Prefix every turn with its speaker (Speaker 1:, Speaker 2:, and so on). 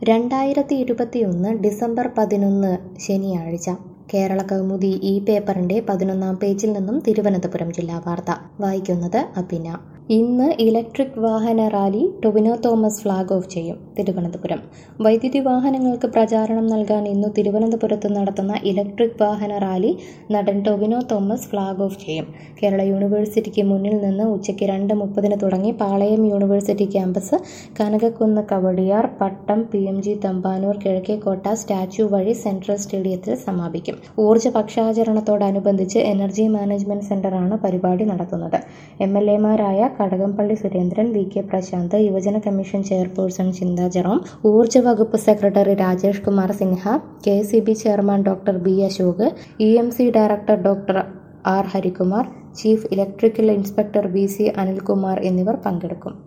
Speaker 1: രണ്ടായിരത്തി ഇരുപത്തിയൊന്ന് ഡിസംബർ പതിനൊന്ന് ശനിയാഴ്ച കേരള കൗമുദി ഈ പേപ്പറിന്റെ പതിനൊന്നാം പേജിൽ നിന്നും തിരുവനന്തപുരം ജില്ലാ വാർത്ത വായിക്കുന്നത് അഭിന ഇന്ന് ഇലക്ട്രിക് വാഹന rally Tovino Thomas flag off ചെയ്യും തിരുവനന്തപുരം വൈദ്യുതി വാഹനങ്ങൾക്ക് പ്രചാരണം നൽകാൻ ഇന്നു തിരുവനന്തപുരത്ത് നടത്തുന്ന ഇലക്ട്രിക് വാഹന റാലി നടൻ ടൊവിനോ തോമസ് ഫ്ളാഗ് ഓഫ് ചെയ്യും കേരള യൂണിവേഴ്സിറ്റിക്ക് മുന്നിൽ നിന്ന് ഉച്ചയ്ക്ക് രണ്ട് മുപ്പതിന് തുടങ്ങി Palayam university campus Kanakakkunnu Kawdiar Pattom P M G Thampanoor Kizhakkekotta statue വഴി സെൻട്രൽ സ്റ്റേഡിയത്തിൽ സമാപിക്കും ഊർജ്ജ പക്ഷാചരണത്തോടനുബന്ധിച്ച് എനർജി മാനേജ്മെന്റ് സെന്ററാണ് പരിപാടി നടത്തുന്നത് എം എൽ എമാരായ കടകംപള്ളി സുരേന്ദ്രൻ വി കെ പ്രശാന്ത് യുവജന കമ്മീഷൻ ചെയർപേഴ്സൺ ചിന്ത ജെറോം ഊർജ്ജ വകുപ്പ് secretary Rajesh Kumar Sinha K C B chairman doctor B Ashok E M C director doctor R Harikumar chief electrical inspector V C Anilkumar എന്നിവർ പങ്കെടുക്കും